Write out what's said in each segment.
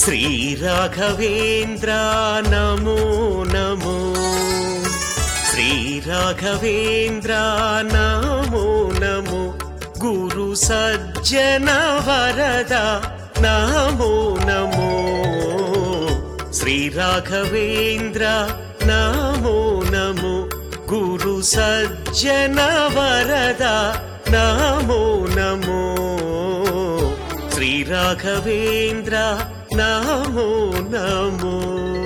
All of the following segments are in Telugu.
శ్రీరాఘవేంద్ర నమో నమో శ్రీరాఘవేంద్ర నమో నమో గురు సజ్జన వరద నమో నమో శ్రీరాఘవేంద్ర నమో నమో గురు సజ్జన వరద నమో నమో శ్రీరాఘవేంద్ర నమో నమో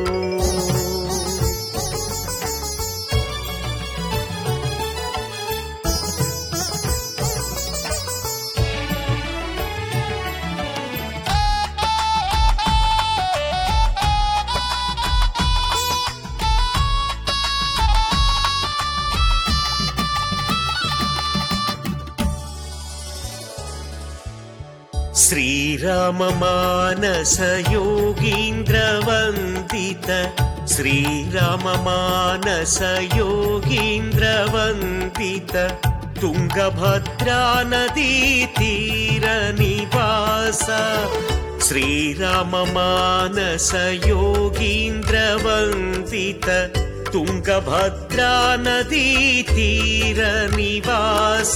श्रीराममानसयोगीन्द्रवन्दित श्रीराममानसयोगीन्द्रवन्दित तुङ्गभद्रानदीतीरनिवास श्रीराममानसयोगीन्द्रवन्दित तुङ्गभद्रानदीतीरनिवास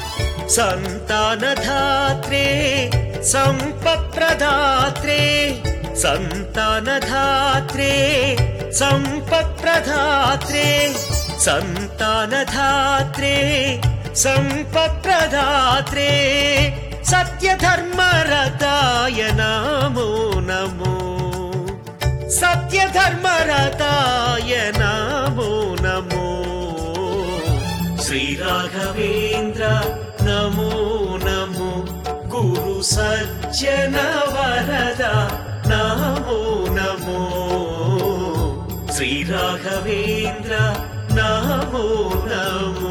सन्तानधात्रे सम्पत्प्रदात्रे सन्तानधात्रे सम्पत्प्रदात्रे सन्तानधात्रे सम्पत्प्रदात्रे सत्यधर्मरताय नमो नमो सत्यधर्मरताय नमो नमो श्रीराघवेन्द्र नमो नमो गुरु सज्जन वरद नमो नमो श्रीराघवेन्द्र नमो नमो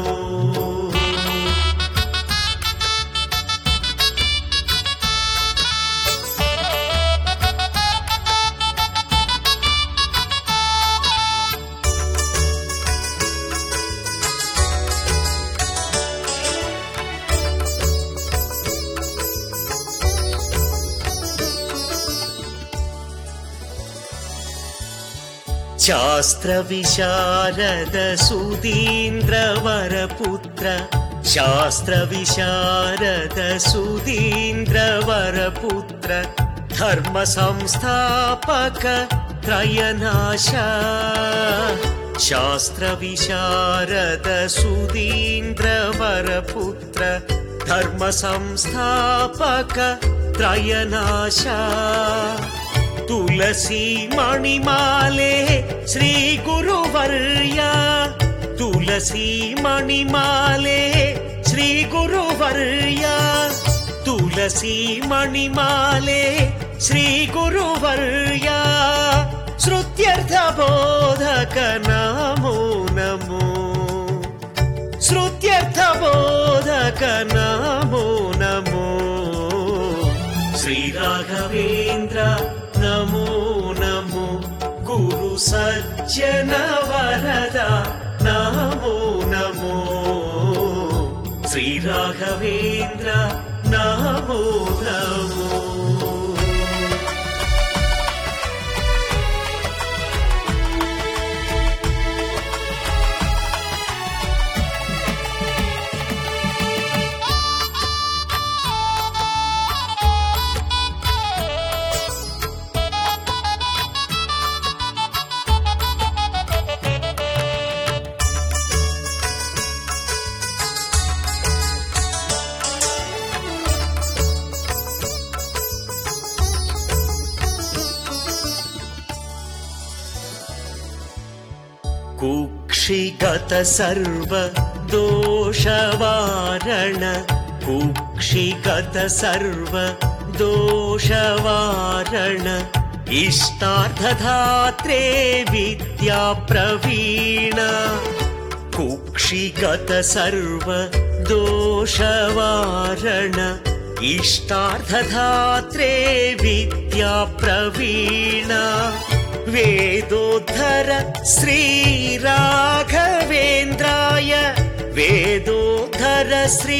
शास्त्रविशारद सुधीन्द्रवरपुत्र शास्त्रविशारद सुधीन्द्रवरपुत्र धर्मसंस्थापक त्रयनाश शास्त्रविशारद सुधीन्द्रवरपुत्र धर्मसंस्थापक त्रयनाश ತುಳಸಿ ಮಣಿಮಾಲೆ ಶ್ರೀ ಗುರುವರ್ಯ ತುಳಸಿ ಮಣಿಮಾಲೆ ಶ್ರೀ ಗುರುವರ್ಯ ತುಳಸಿ ಮಣಿಮಾಲೆ ಶ್ರೀ ಗುರುವರ್ಯ ಶ್ರುತ್ಯರ್ಥ ಬೋಧಕ ನಮೋ ನಮೋ ಶ್ರುತ್ಯರ್ಥ ಬೋಧಕ ನಮೋ ನಮೋ ಶ್ರೀರಾಘವೇಂದ್ರ ನಮೋ ನಮೋ ಗುರು ಸಜ್ಜನ ವರದ ನಮೋ ನಮೋ ಶ್ರೀರಾಘವೇಂದ್ರ ನಮೋ ನಮೋ कुक्षिगत सर्व दोषवारण कुक्षिगत सर्व दोषवारण इष्टार्थधात्रे विद्याप्रवीण कुक्षिगत सर्व दोषवारण इष्टार्थधात्रे विद्याप्रवीण वेदोद्धर श्रीराघवेन्द्राय वेदोद्धर श्री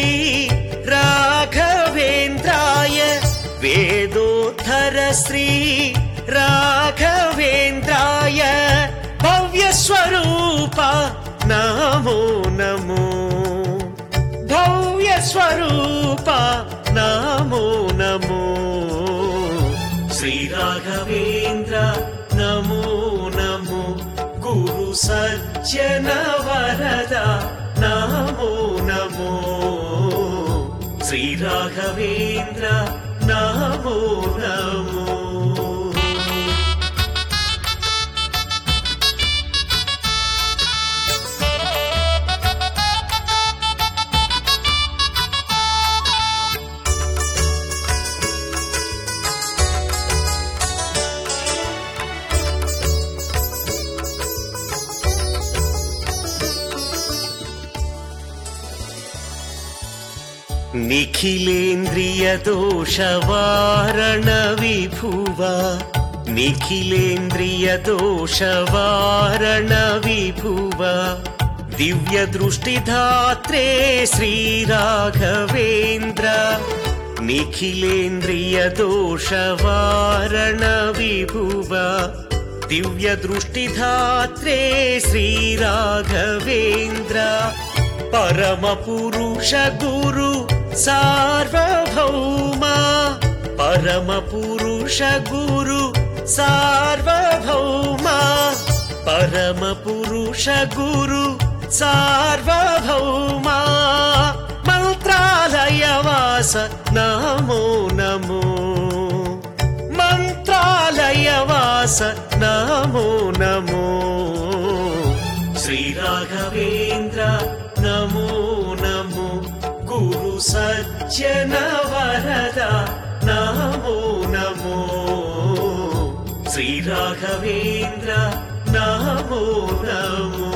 राघवेन्द्राय वेदोद्धर श्री రాఘవేంద్రాయ భవ్యస్వరూప నమో నమో భవ్యస్వరూప నమో నమో శ్రీరాఘవేంద్ర నమో నమో గురు సజ్జన వరద నమో నమో శ్రీరాఘవేంద్ర నమో నమో నిఖిలేంద్రియ దోషవారణ విభువ నిఖిలేంద్రియ దోషవారణ విభువ దివ్య దృష్టిధాత్రే శ్రీరాఘవేంద్ర నిఖిలేంద్రియ దోషవారణ విభువ దివ్య దృష్టిధాత్రే శ్రీరాఘవేంద్ర పరమ పురుష గురు సార్వభౌమా పరమ పురుష గురు సార్వభౌమా పరమ పురుష గురు సార్వభౌమా మంత్రాలయవాస నమో నమో మంత్రాలయవాస నమో నమో శ్రీరాఘవేంద్ర నమో నమో గురు సజ్జన వరద నమో నమో శ్రీరాఘవేంద్ర నమో నమో